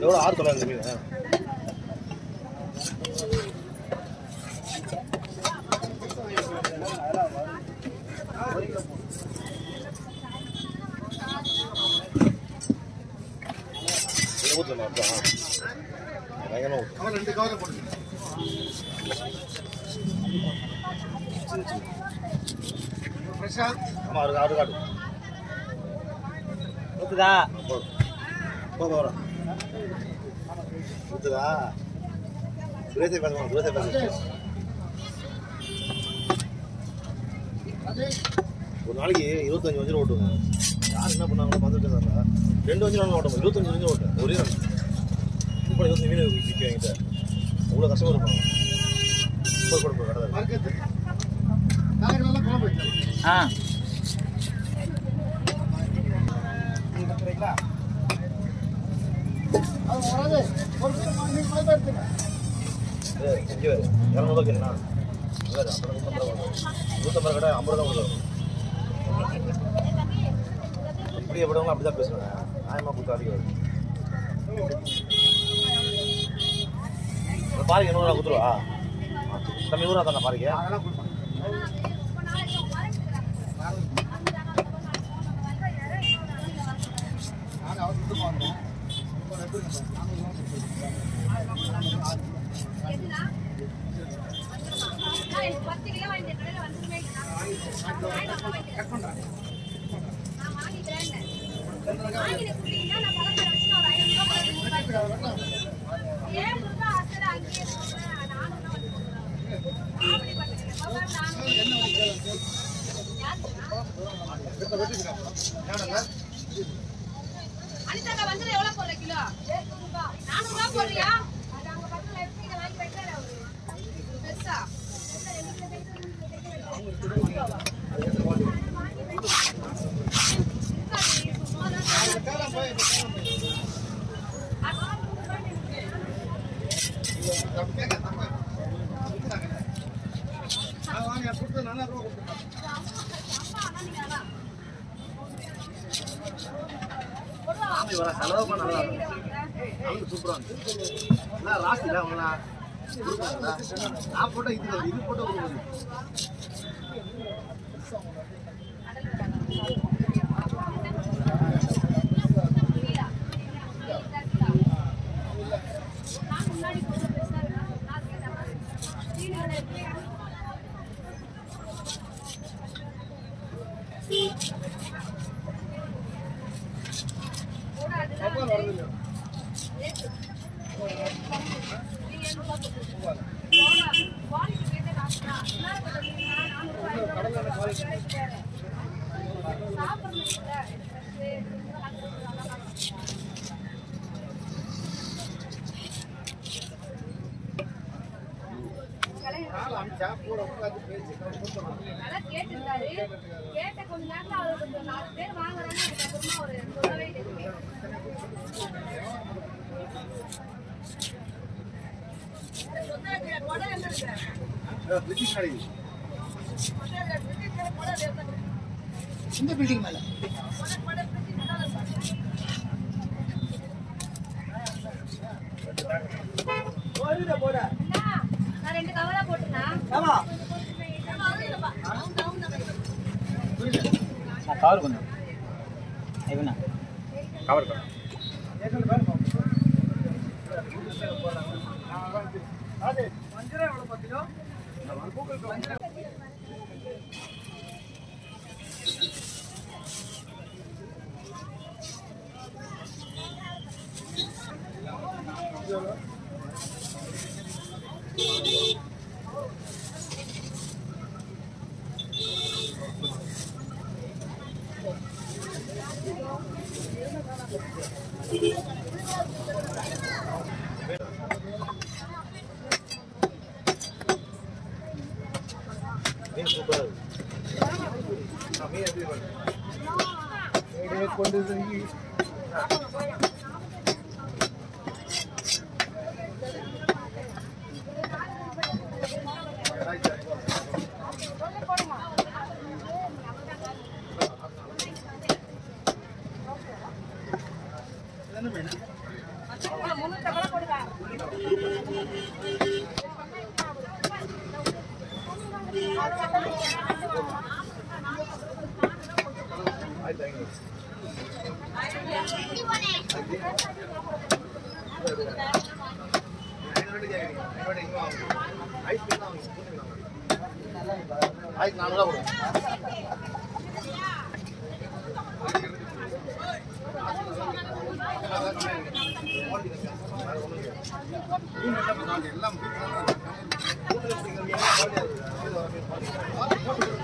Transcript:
எவ்வளோ ஆறு தொள்ளாயிரம் மீன் ஊற்றுமா பயங்கரமாக ஊற்று அவன் ரெண்டு கவரை போட்டு ஃப்ரெஷ்ஷா ஆமாம் ஆறு ஆறு காட்டு ஊத்துதா போ போ போகிறோம் ஊற்றுதா சுரேஷை பேசுவாங்க சுரேஷை பேச ஒரு நாளைக்கு இருபத்தஞ்சு வஞ்சரம் ஓட்டுங்க யார் என்ன பண்ணாங்களோ பார்த்துட்டு சார் ரெண்டு வஞ்சரம் ஓட்டும் இருபத்தஞ்சு வஞ்சரம் ஓட்டேன் ஒரே நாள் இப்போ இருபத்தஞ்சு மீன் விற்க என்கிட்ட அவ்வளோ கஷ்டமாக இருப்பாங்க போய் போடு போய் கடை மறுக்கிறது நாளைக்கு நல்லா குழம்பு வைக்கலாம் ஆ அது வராது ஒரு கிலோ நாலு மீன் குழம்பு எடுத்துங்க இங்கே வேறு இரநூறுவா கேட்கணா வேறு அப்புறம் நூற்றம்பது கடை ஐம்பது தான் கொடுக்கும் இப்படி எப்படிவங்களும் அப்படி தான் பேசுவேன் நியாயமாக கொடுத்து அதிகம் பாருங்க நூறுரூவா கொடுத்துருவா தம்பி நூறுரூவா தானே பாருங்க அதெல்லாம் கொடுப்பேன் நாங்கள் அவர் சுத்தம் வாங்குறோம் இப்போ எடுத்துங்க பத்து கிலோ வாங்கிட்டு கடையில் வந்துருமே கட் பண்ணுறேன் நான் வாங்கிக்கிறேன் வாங்கிட்டு கொடுத்தீங்கன்னா நான் பழக்கம் வச்சு ஒரு ஐநூறு ரூபாய் ஏன் முருகா அசல அங்கேயே போடுறேன் நானும் தான் வந்து போடுறேன் அப்படி பண்ணுறேன் வெட்ட வெட்டிக்கிறேன் ஏன்னா அனிதாக்கா வந்து எவ்வளவு போடுற கிலோ நானூறு ரூபா போடுறியா அது அங்க பக்கத்துல எப்படி இதை வாங்கி வைக்கிறாரு அவரு பெருசா நான் வாங்க கொடுத்து நல்லா ரூபா கொடுத்துருக்கேன் சாமி வர செலவு பண்ண நல்லா இருக்கும் அவங்க சூப்பராக இருந்துச்சு நான் ராசியில் அவங்களா நான் போட்ட இது இல்லை, இது போட்ட ஒரு நான் முன்னாடி போட்டு பெருசா இருக்கேன் நான் கேட்டேன் வீடு இருக்கு தப்பாக வருது நாலு அமிச்சா கூட உட்காந்து பேசி கொடுத்துருவோம் கேட்டிருந்தாரு கேட்ட கொஞ்ச நேரத்துல அவர் கொஞ்சம் நாலு பேர் வாங்குறாங்க அதுக்கப்புறமா ஒரு சொல்லவே இல்லை பிரிட்டிஷ் கடை இந்த பில்டிங் மேல நான் ரெண்டு கவரா போட்டுனா நான் கவர் கொஞ்சம் ஐவனா கவர் மீன் சூப்பராக இருக்கு நான் மீன் எப்படி இருக்கு? கொண்டு மூணு ஆயிரத்தி ஐநூறு ஐநூறு கேட்குறீங்க ஐநூறு இங்கே வாங்க ஐஸ்கிரீம் தான் வாங்க ஆயிரத்தி நானூறுவா கொடுங்க எல்லாம் எல்லாம்